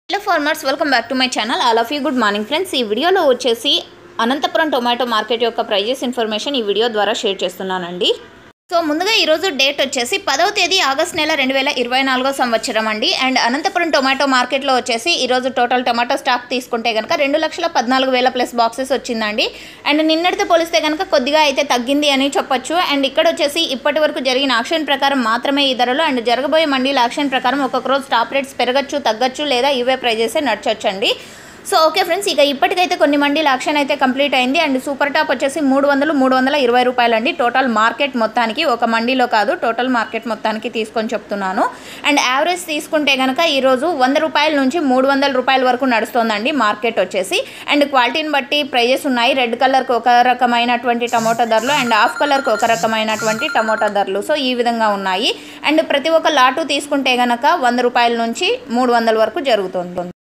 hello farmers welcome back to my channel all of you good morning friends ఈ వీడియోలో వచ్చేసి Anantapur tomato market యొక్క prices information ఈ video ద్వారా షేర్ చేస్తున్నానండి సో ముందుగా ఈరోజు డేట్ వచ్చేసి పదవ తేదీ ఆగస్ట్ నెల రెండు వేల ఇరవై నాలుగో సంవత్సరం అండి అండ్ అనంతపురం టొమాటో మార్కెట్లో వచ్చేసి ఈరోజు టోటల్ టొమాటో స్టాక్ తీసుకుంటే కనుక రెండు లక్షల పద్నాలుగు వేల ప్లస్ బాక్సెస్ వచ్చిందండి అండ్ నిన్నటితో పోలిస్తే కనుక కొద్దిగా అయితే తగ్గింది అని చెప్పొచ్చు అండ్ ఇక్కడ వచ్చేసి ఇప్పటి వరకు జరిగిన ఆక్షన్ ప్రకారం మాత్రమే ఈ ధరలు అండ్ జరగబోయే మండీల ఆక్షన్ ప్రకారం ఒక్కొక్క రోజు టాప్ రేట్స్ పెరగచ్చు తగ్గచ్చు లేదా ఇవే ప్రైజెసే నడచొచ్చండి సో ఓకే ఫ్రెండ్స్ ఇక ఇప్పటికైతే కొన్ని మండీల ఆక్షన్ అయితే కంప్లీట్ అయింది అండ్ సూపర్ టాప్ వచ్చేసి మూడు వందలు మూడు వందల ఇరవై రూపాయలు అండి టోటల్ మార్కెట్ మొత్తానికి ఒక మండీలో కాదు టోటల్ మార్కెట్ మొత్తానికి తీసుకొని చెప్తున్నాను అండ్ యావరేజ్ తీసుకుంటే కనుక ఈరోజు వంద రూపాయల నుంచి మూడు వందల రూపాయల వరకు నడుస్తుందండి మార్కెట్ వచ్చేసి అండ్ క్వాలిటీని బట్టి ప్రైజెస్ ఉన్నాయి రెడ్ కలర్కి ఒక రకమైనటువంటి టమోటా ధరలు అండ్ హాఫ్ కలర్కి ఒక రకమైనటువంటి టమోటా ధరలు సో ఈ విధంగా ఉన్నాయి అండ్ ప్రతి ఒక్క లాటు తీసుకుంటే కనుక వంద రూపాయల నుంచి మూడు వందల వరకు జరుగుతుంది